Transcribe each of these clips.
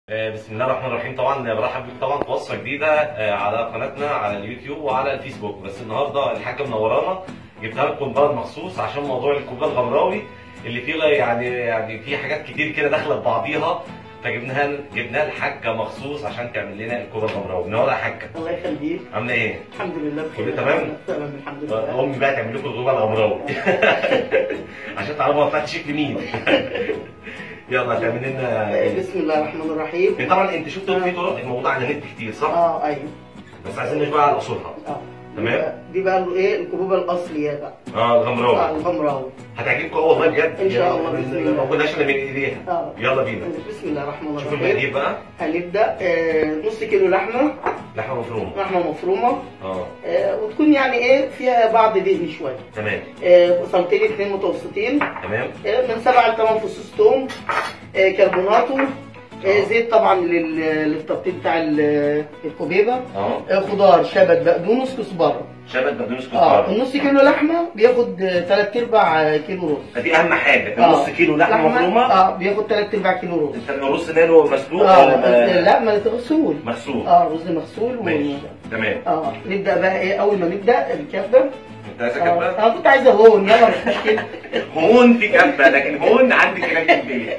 آه، بسم الله الرحمن الرحيم طبعا برحب بيكم طبعا في وصفه جديده آه، على قناتنا على اليوتيوب وعلى الفيسبوك بس النهارده الحاجه منورانا جبتها لكم بلد مخصوص عشان موضوع الكوبا الغمراوي اللي فيه يعني يعني فيه حاجات كتير كده داخله في بعضيها فجبناها جبناها الحاجه مخصوص عشان تعمل لنا الكوبا الغمراوي منوره يا حاجه الله يخليك عامله ايه؟ الحمد لله بخير كله تمام؟ تمام الحمد لله امي بقى تعمل لكم الكوبا الغمراوي عشان تعرفوا هو فتح شكل مين يلا تعمل لنا إيه؟ بسم الله الرحمن الرحيم طبعا انت شفتوا في طرق الموضوع على النت كتير صح؟ اه ايوه بس عايزين نشوف بقى على اصولها اه تمام. دي بقى الايه الكبوبه الاصليه بقى اه آه، الغمراوي الغمراوي هتعجبكم قوي والله بجد إن شاء الله، يعني بإذن الله. ما كناش الا من ايديها اه يلا بينا بسم الله الرحمن شوف الرحيم المقادير بقى هنبدا آه نص كيلو لحمه لحمه مفرومه لحمه مفرومه اه آه وتكون يعني ايه فيها بعض دهن شويه تمام آه بصلتين اتنين متوسطين تمام آه من سبعة لثمان فصوص توم آه كربوناتو آه زيت طبعا لل- للتبطيط بتاع ال- الكوبيبه اه آه، خضار شبت بقدونس كزبره شبت بقدونس اه كزبره النص كيلو لحمه بياخد آه، تلات ارباع آه، كيلو رز دي اهم حاجه آه. نص كيلو لحمه مفرومه اه بياخد تلات ارباع كيلو رز انت الرز ماله مسلوق اه ولا آه، ما- لا ما مغسول مسلوق اه رز مغسول و- ماشي تمام اه نبدا بقى ايه اول ما نبدا الكبه انت عايزه اه كبه انا كنت عايزه هون يلا مش مشكله هون في كبه لكن هون عندك هناك في البيت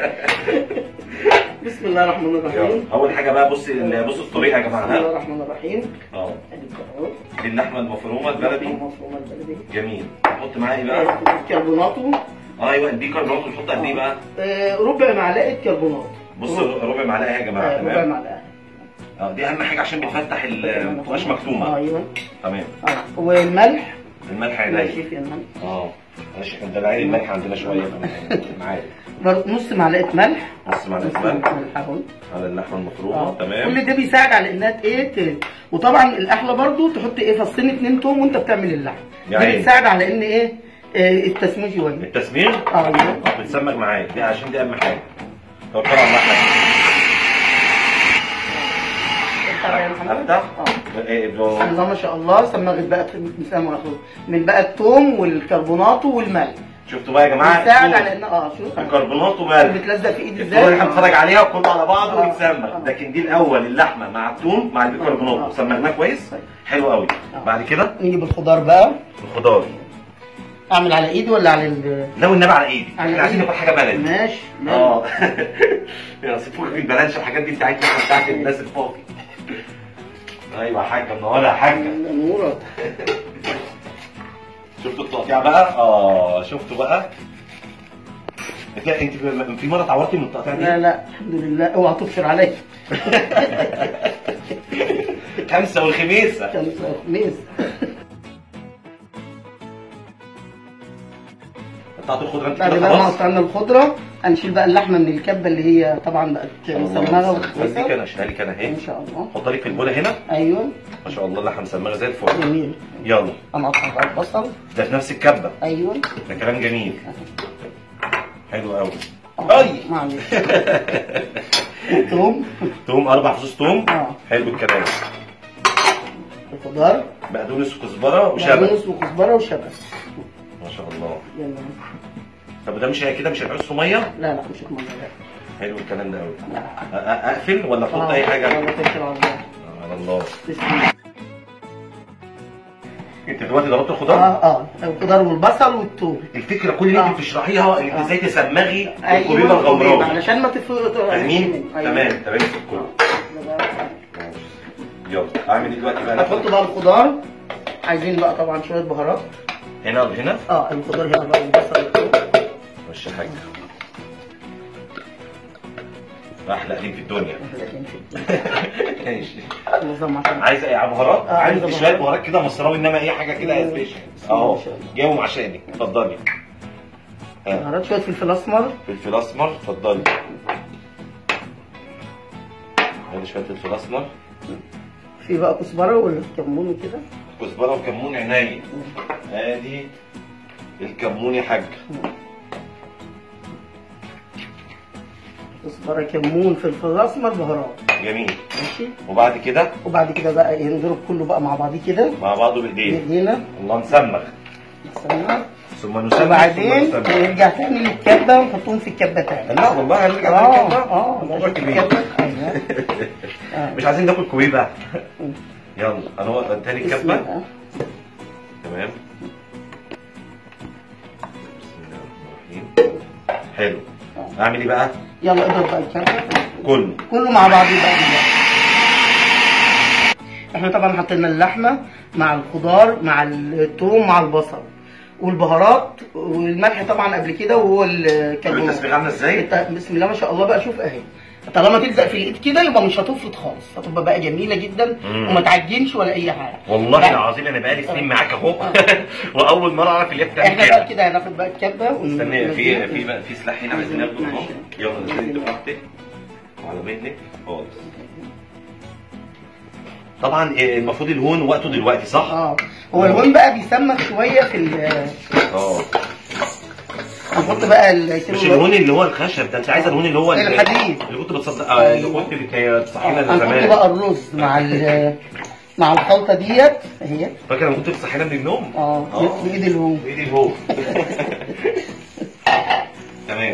بسم الله الرحمن يلا. الرحيم اول حاجه بقى بص بصوا الطريقه يا بسم الله جماعه الرحمن الرحيم اه ادي الكرات دي اللحمه المفرومه البلدي المفرومه البلدي جميل حط معايا ايه بقى آه، كربوناتو اه ايوه دي كربونات ونحط قد ايه بقى آه، ربع معلقه كربونات بص ربع معلقه يا جماعه آه، ربع تمام معلقه اه دي اهم حاجه عشان بتفتح ال- ما تبقاش مكتومه ايوه تمام اه والملح الملح ماشي عينيا في الملح اه معلش احنا دلعين الملح عندنا شويه انا عارف برضه نص معلقه ملح نص معلقه نص ملح معلقه ملح اهو على اللحمه المفرومه آه. تمام كل ده بيساعد على انها ايه ت- وطبعا الاحلى برضه تحط ايه فصين اتنين توم وانت بتعمل اللحم يا دي عيني. بتساعد على ان ايه آه، التسميج يولد التسمير اه ايوه اه بتسمك معايا دي عشان دي اهم حاجه طب طبعا اللحمه افتح يا محمد. افتح اه ايه بسم بلو- الله ما شاء الله سمغت بقى مثال مؤخر من بقى التوم والكربونات والملح شفتوا بقى يا جماعه بيساعد على ان اه شوف الكربونات وملح بتلزق في ايدي الصور اللي احنا بنتفرج ازاي عليها كله على بعضه آه. ويتسمك آه. لكن دي الاول اللحمه مع الثوم مع البيكربونات آه. وسمكناه كويس طيب. حلو قوي آه. بعد كده نجيب الخضار بقى الخضار اعمل على ايدي ولا على ال لو النبي على ايدي على احنا عايزين إيدي. ناكل حاجه بلدي ماشي اه يا سيبوك من البلانش الحاجات دي بتاعتنا إحنا بتاعت الناس الفاضي ايوه يا حاجه منوره يا حاجه نورة شفتوا التقطيع بقى اه شفتوا بقى هتلاقي انت في- في مره اتعورتي من التقطيع دي لا لا الحمد لله اوعى تبشر عليا خمسه والخميسه كان خميس قطعت الخضره انت بعد كده بقى ما خلاص قطعنا الخضرة هنشيل بقى اللحمة من الكبة اللي هي طبعا بقت مسمغة دي وكويسة كان اشيلها لك انا اهي ان شاء الله حط لك في البوله هنا ايوه ما شاء الله اللحمه مسمغه زي الفل جميل يلا انا اقطع بقى البصل ده في نفس الكبه ايوه ده كلام جميل حلو قوي آه، اي معلش الثوم توم اربع فصوص توم اه حلو الكلام الخضار بقدونس وكزبره وشبت بقدونس وكزبرة وشبت ما شاء الله يلا طب ده مش هي كده مش هيعوز في ميه لا لا مش المية لا حلو الكلام ده قوي لا اقفل ولا احط آه، اي حاجه يلا توكل على الله على الله بسم الله انت دلوقتي ضربت اه الخضار اه الخضار والبصل والثوم الفكره كل اللي آه. انت بتشرحيها انت آه. ازاي تسمغي ايوه الكوبيبه الغمراوي علشان ما تفرق فاهمين تمام تمام في الكل يلا اعمل ايه دلوقتي بقى هنحط ناخد بقى الخضار عايزين بقى طبعا شويه بهارات هنا وهنا اه الخضار هنا بقى والبصل والثوم وش حاجه احلى قديم في الدنيا ماشي نظام عشان عايز ايه بهارات آه، عايزة عايز شويه بهارات. بهارات كده مصراوي انما اي حاجه كده مم. سبيشال بسم الله اهو ما شاء الله. جايبهم عشانك اتفضلي ها بهارات شويه فلفل اسمر فلفل اسمر اتفضلي ادي شويه فلفل اسمر في بقى كزبره والكمون وكده كزبره وكمون عينيا ادي الكمون يا حاج كزبره كمون فلفل اسمر بهارات جميل ماشي وبعد كده وبعد كده بقى ايه نضرب كله بقى مع بعضيه كده مع بعضه بايدينا بايدينا الله مسمخ نستنى ثم نسمي وبعدين ثم نسمي. نرجع تاني للكبه ونحطهم في الكبه تاني لا والله هنرجع اه تاني كده اه الموضوع نشوف كبير الكبة. ايوه آه. مش عايزين ناكل كويبه يلا انا هو تاني بسم الكبه الله. تمام بسم الله الرحمن الرحيم حلو اعمل ايه بقى يلا اضرب بقى الكبه كله كله مع بعض بقى دلوقتي. احنا طبعا حطينا اللحمه مع الخضار مع الثوم مع البصل والبهارات والملح طبعا قبل كده وهو شوف الكربونات التسبيغ عامله ازاي انت بسم الله ما شاء الله بقى شوف اهي طالما تلزق في الايد كده يبقى مش هتفرط خالص هتبقى بقى جميله جدا مم. وما تعجنش ولا اي حاجه والله بقى- العظيم انا بقالي سنين معاك اهو واول مره اعرف اللي هي بتعمل احنا بقى كده كده هناخد بقى الكبه ون- استنى في وننزلها. في بقى في سلاح هنا عايزين ناخده اهو يلا نزلي انت براحتك وعلى مهلك خالص طبعا إيه، المفروض الهون وقته دلوقتي صح؟ اه هو الهون بقى بيسمك شويه في ال اه هنحط بقى ال- مش الهون اللي هو الخشب ده انت عايزه الهون اللي هو ال- الحديد. اللي كنت بتصدق آه، اللي كنت بتصحينا هنحط زمان بقى الرز مع ال مع الخلطه ديت اهي فاكر لما كنت بتصحينا من النوم؟ اه بايد الهون بايدي الهون تمام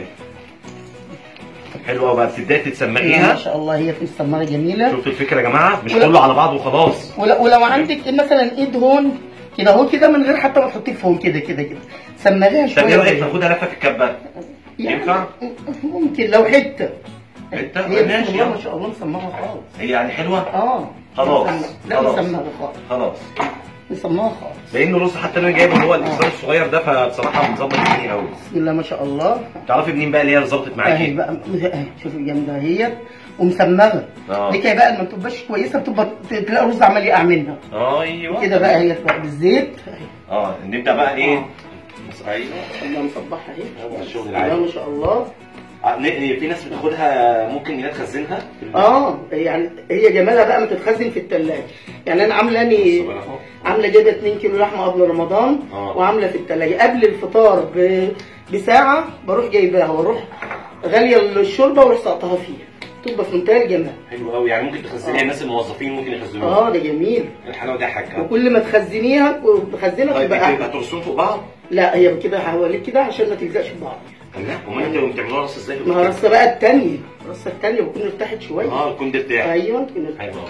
حلوه بقى بتبداي ما تتسمقيها شاء الله هي في السماره جميله شفتوا الفكره يا جماعه مش ولا- كله على بعضه وخلاص ولو, ولو عندك مثلا ايد هون كده اهو كده من غير حتى ما تحطيه في هون كده كده كده سمريها طب ايه رايك شويه ناخدها لفه في الكبه؟ يعني ينفع؟ ممكن لو حته حتة؟ هي بسم ماشي. الله ما شاء الله مسمرها خالص هي يعني حلوه؟ اه خلاص. مسمرة. لا خلاص. مسمرها خالص خلاص مسمرها خالص لان الرز حتى اللي انا جايبه اللي هو الاكسار الصغير ده فبصراحه مظبط الدنيا قوي بسم الله ما شاء الله تعرفي منين بقى اللي هي ظبطت اهي معاكي؟ بقى اهي شوفي الجامده اهي ومسمره اه دي كده بقى لما تبقاش كويسه بتبقى تلاقي الرز عمال يقع منها ايوه كده بقى هي بقى بالزيت اهي اه نبدا بقى ايه؟ آه. بص ايوه الله مصبحها اهي هو الشغل بسم العادي. الله ما شاء الله آه، ن- في ناس بتاخدها ممكن انها تخزنها في ال- اه يعني هي جمالها بقى ما تتخزن في الثلاجه يعني انا عامله اني بص بقى أهو. عامله جايبه 2 كيلو لحمه قبل رمضان آه. وعامله في الثلاجه قبل الفطار ب... بساعه بروح جايباها واروح غاليه الشوربه واروح سقطها فيها تبقى في منتهى الجمال حلو قوي يعني ممكن تخزنيها الناس الموظفين ممكن يخزنوها اه ده جميل الحلاوه دي يا حاجه وكل ما تخزنيها وتخزنها طيب تبقى كده احلى هترسموا فوق بعض؟ لا هي كده هوريك كده عشان ما تلزقش في بعض لا امال انتوا بتعملوها رص ازاي؟ ما هو الرصه بقى الثانيه الرصه الثانيه بتكون ارتاحت شويه اه الكون ده بتاعي ايوه تكون ارتاحت حلو قوي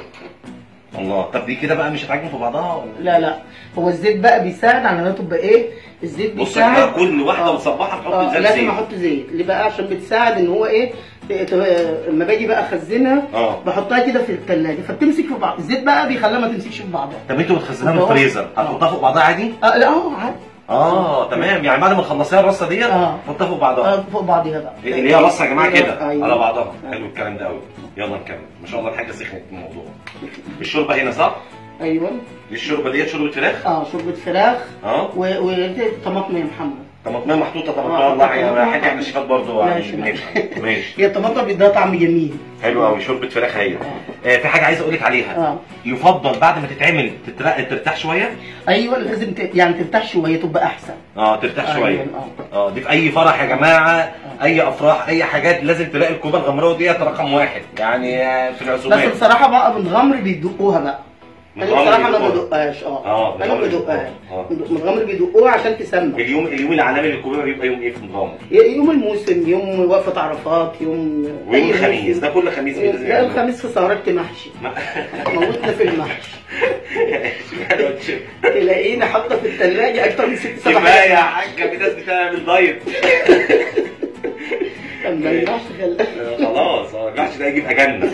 الله طب دي كده بقى مش هتعجن في بعضها ولا لا لا هو الزيت بقى بيساعد على انها تبقى ايه الزيت بص يا بيساعد جماعه كل واحده آه. بتصبحها تحط اه زي لازم زيت احط زيت ليه بقى عشان بتساعد ان هو ايه ت- ت- لما باجي بقى اخزنها اه بحطها كده في الثلاجه فبتمسك في بعض الزيت بقى بيخليها ما تمسكش في بعضها طب انتوا بتخزنوها من آه. الفريزر هتحطها فوق بعضها عادي؟ اه لا اه عادي اه تمام يعني بعد ما تخلصيها الرصه ديت آه. حطها فوق بعضها اه فوق بعضها بقى اللي هي رصه يا جماعه كده أيوة. على بعضها آه. حلو الكلام ده قوي يلا نكمل ما شاء الله الحاجه سخنت الموضوع الشوربه هنا صح؟ ايوه دي الشوربه ديت شوربه فراخ اه شوربه فراخ اه و- وطماطم يا محمد طماطميه محطوطه طماطميه آه، والله يا طماطم. حاجه احنا شيفات برضه يعني ماشي. بنفهم. ماشي هي الطماطم بيديها طعم جميل حلو قوي شوربه فراخ هي آه في حاجه عايز اقول لك عليها اه يفضل بعد ما تتعمل تترق- ترتاح شويه ايوه لازم ت... يعني ترتاح شويه تبقى احسن اه ترتاح شويه أيوة، اه اه دي في اي فرح يا جماعه اي افراح اي حاجات لازم تلاقي الكوبا الغمراوي ديت رقم واحد يعني آه، في بس العزومات بصراحه بقى من غمر بيدقوها بقى انا متغمر بصراحه ما بيدقوها. بدقهاش اه اه انا ما متغمر بدقهاش اه. من غمر بيدقوها عشان تسمع اليوم اليوم العالمي للكوبا بيبقى يوم ايه في نظامه؟ يوم الموسم يوم وقفه عرفات يوم ويوم أي الخميس موسم. ده كل خميس بإذن لا الله. الخميس في سهرات محشي موتنا في المحشي تلاقينا حاطه في الثلاجه اكتر من ست سبع كفايه يا حاجه في ناس بتعمل دايت ما ينفعش خلي خلاص اه المحشي ده يجيب اجنه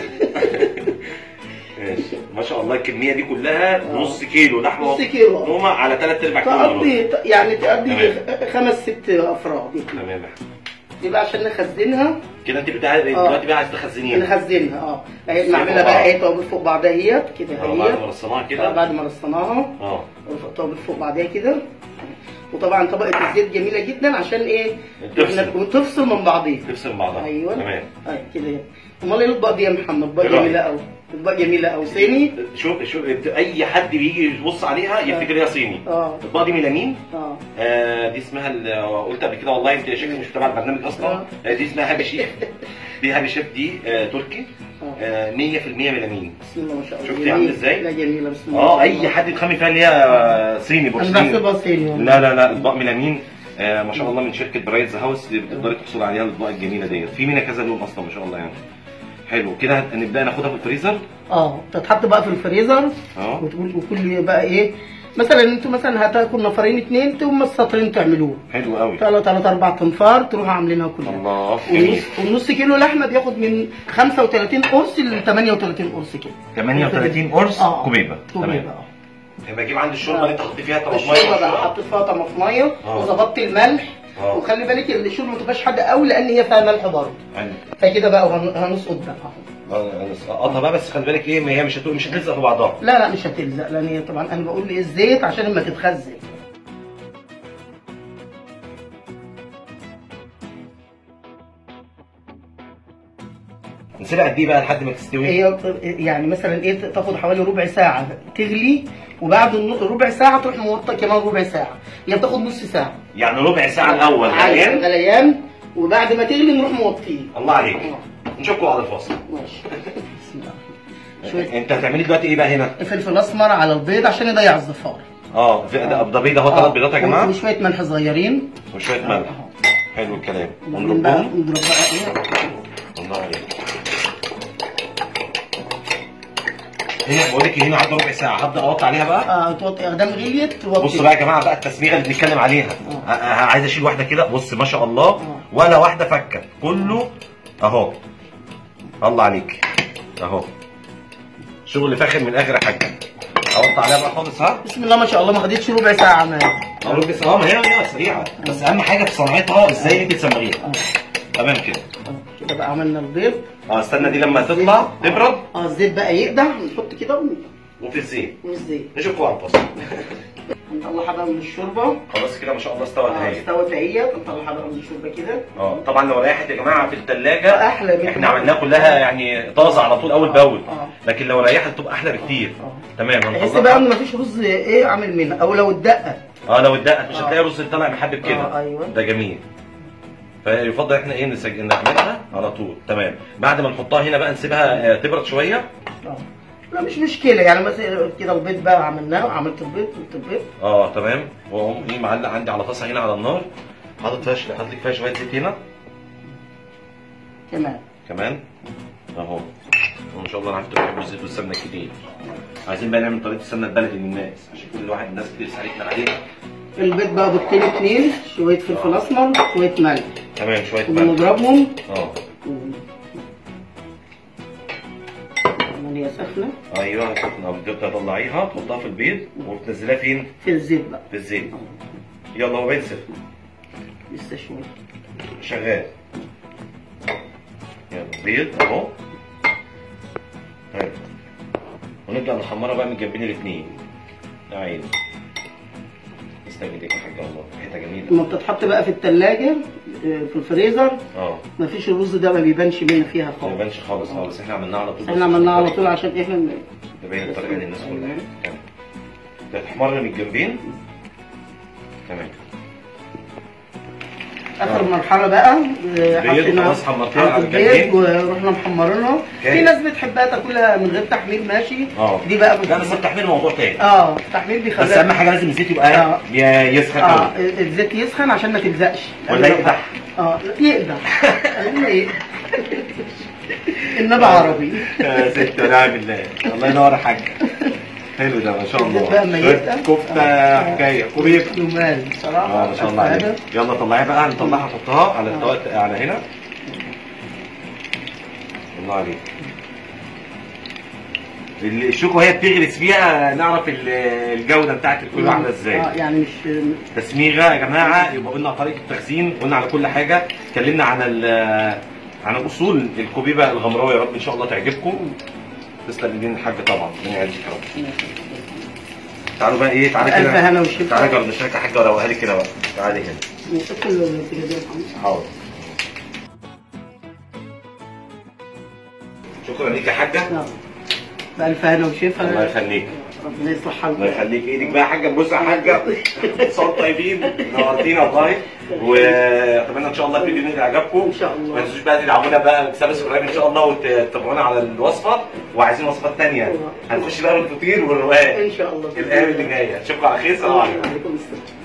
ماشي ما شاء الله الكميه دي كلها اه. نص كيلو لحمه نص كيلو. مفرومه على ثلاث ارباع كيلو ونص. تقضي يعني تقضي تمام. خمس ست افراد تمام يبقى عشان نخزنها كده انت بتاع دلوقتي بقى عايز تخزنيها نخزنها اه اهي نسيبها نعملها بعض. بقى ايه توابل فوق بعضها اهيت كده اه بعد ما اهيت رصيناها آه، كده بعد ما رصيناها اه توابل فوق بعضها كده وطبعا طبقه الزيت جميله جدا عشان ايه تفصل. إحنا- وتفصل من بعضيها تفصل بعضها ايوه تمام ايوه كده امال ايه الاطباق دي يا محمد اطباق إيه رأيك؟ جميله قوي اطباق جميله قوي صيني شوف شوف اي حد بيجي يبص عليها يفتكر هي صيني اه الاطباق دي ميلامين اه آه دي اسمها ال- قلت قبل كده والله انت شكلك مش متابع البرنامج اصلا آه. آه دي اسمها هابي شيف دي هابي شيف دي آه تركي اه آه 100% ميلامين بسم الله ما شاء الله شفتي جميل. عامل إزاي؟ لا جميله بسم الله اه ما شاء اي الله. حد يتخمي فيها اللي هي صيني انا بورسلين بحسبها صيني والله. لا لا لا اطباق ميلامين آه ما شاء الله من شركه برايتز هاوس اللي بتقدري تحصلي عليها الاطباق الجميله ديت في منها كذا لون اصلا ما شاء الله يعني حلو كده هنبدا ناخدها في الفريزر اه تتحط بقى في الفريزر اه وتقول وكل بقى ايه مثلا انتوا مثلا هتاكل نفرين اتنين تقوم السطرين تعملوه حلو قوي ثلاث ثلاث اربع تنفار تروحوا عاملينها كلها الله جميل ونص والنص كيلو لحمه بياخد من 35 قرص ل 38 قرص كده 38 قرص اه كوبيبه كوبيبه تمام اه يبقى اجيب عندي الشوربه اللي انت حطيت فيها طماطم الشوربه بقى حطيت فيها طماطميه اه. وظبطت الملح اه. وخلي بالك ان الشوربه ما تبقاش حاجه قوي لان هي فيها ملح برضه فكده بقى وهن- هنسقط ده اهو قطها بقى بس خلي بالك ايه ما هي مش هتو- مش هتلزق في بعضها لا لا مش هتلزق لان هي طبعا انا بقول لي الزيت عشان لما تتخزن نسيبها قد ايه بقى لحد ما تستوي هي يعني مثلا ايه تاخد حوالي ربع ساعه تغلي وبعد النص- ربع ساعه تروح موطى كمان ربع ساعه هي بتاخد نص ساعه يعني ربع ساعه الاول عايز غليان غليان وبعد ما تغلي نروح موطيه الله عليك اه، نشوفكم بعد الفاصل ماشي بسم الله شويه انت هتعملي دلوقتي ايه بقى هنا فلفل اسمر على البيض عشان يضيع الزفار اه في- ده ده بيض اهو اه، ثلاث بيضات يا جماعه وشويه ملح صغيرين وشويه ملح اهو. حلو الكلام وبعدين بقى ونضربهم نضرب بقى ايه الله عليك هنا بقول لك هنا عدى ربع ساعه هبدا اقطع عليها بقى اه توطي اقدام غليت توطي بصوا بقى يا جماعه بقى التسميره اللي بنتكلم عليها اه. ه- ه- عايز اشيل واحده كده بص ما شاء الله اه. ولا واحده فكه كله اهو الله عليك اهو شغل فاخر من الاخر يا حاج اقطع عليها بقى خالص ها بسم الله ما شاء الله ما خدتش ربع ساعه ما اقول بس اه ما هي هي سريعه بس اهم حاجه في صناعتها ازاي انت تسمريها اه، تمام كده اه، كده بقى عملنا البيض اه استنى دي لما تطلع تبرد اه الزيت بقى يقدح نحط كده ون- وفي الزيت والزيت نشوفكم على الفاصل نطلعها بقى من الشوربه خلاص كده ما شاء الله استوت اه، اهي استوت اهي نطلعها بقى من الشوربه كده اه طبعا لو ريحت يا جماعه في الثلاجه احلى من احنا عملناها كلها يعني طازه على طول اول باول اه. لكن لو ريحت تبقى احلى بكتير اه. تمام تحس هنطلعها. بقى ان مفيش رز ايه عامل منها او لو اتدقق اه لو اتدقت مش اه. هتلاقي رز طالع محبب كده اه، ايوه. ده جميل فيفضل احنا ايه نسج... نعملها على طول تمام بعد ما نحطها هنا بقى نسيبها آه، تبرد شويه اه. لا مش مشكله يعني مثلا كده البيض بقى عملناه وعملت البيض قلت البيض اه تمام واقوم ايه معلق عندي على طاسه هنا على النار حاطط فيها ش- حاطط لك فيها شويه زيت هنا تمام كمان اهو وان شاء الله انا عارف بحب الزيت والسمنه كتير عايزين بقى نعمل طريقه السمنه البلدي للناس عشان كل واحد الناس كتير سالتنا عليها البيض بقى بيضتين اتنين شويه فلفل اسمر شويه ملح تمام شويه ملح وبنضربهم اه كمان هي سخنه ايوه سخنه بتبدا تطلعيها تحطها في البيض وتنزليها فين؟ في الزيت بقى في الزيت يلا هو بينسف لسه شويه شغال يلا بيض اهو حلو ونبدا نحمرها بقى من الجنبين الاثنين يا عيني تسلم ايديك يا حاجه والله ريحتها جميله لما بتتحط بقى في التلاجة آه، في الفريزر اه مفيش الرز ده ما بيبانش منه فيها ما خالص يبانش خالص اه بس احنا عملناها على طول احنا عملناه على طول عشان احنا تبين الطريقه للناس كلها تمام ده تحمر من الجنبين تمام اخر مرحله بقى آه، بيض حطينا خلاص حمرتيها على البيض الجنبين. ورحنا محمرينها جاي. في ناس بتحبها تاكلها من غير تحمير ماشي اه دي بقى لا بس التحمير موضوع تاني اه التحمير بيخليها بس اهم حاجه لازم الزيت يبقى آه. ي- يسخن اه قوي الزيت يسخن عشان ما تلزقش ولا يقدح. اه يقدح خلينا يقدح النبي عربي يا ست ونعم بالله الله ينور يا حاج حلو ده ما شاء الله بقى ميتة. كفته آه. حكايه كوبيب جمال بصراحه اه ما شاء الله عليك يلا طلعيها بقى نطلعها نحطها على الطاوله على هنا الله عليك ال- الشوكه وهي بتغرس فيها نعرف ال- الجوده بتاعت الكل عامله ازاي اه يعني مش تسميغه يا جماعه يبقى قلنا طريقه التخزين قلنا على كل حاجه اتكلمنا عن ال- عن اصول الكوبيبه الغمراوي يا رب ان شاء الله تعجبكم تسلم ايدين الحاج طبعا من عيلتك يا رب تعالوا بقى ايه تعالى ألف كده هنا وشفا. تعالى جرب لك يا حاجه وروقها لي كده بقى تعالي هنا كل التلفزيون حاضر شكرا ليك يا حاجه نعم. بألف هنا وشفا الله يخليك ربنا يصلح حالك الله يخليك ايدك بقى يا حاجه بص يا حاجه صوت طيبين نورتينا والله واتمنى ان شاء الله الفيديو ينال اعجابكم إن شاء الله. ما تنسوش بقى تدعمونا بقى بسبسكرايب ان شاء الله وتتابعونا على الوصفه وعايزين وصفات ثانيه هنخش بقى بالفطير والرواق ان شاء الله الايام اللي جايه اشوفكم على خير سلام عليكم عليكم السلام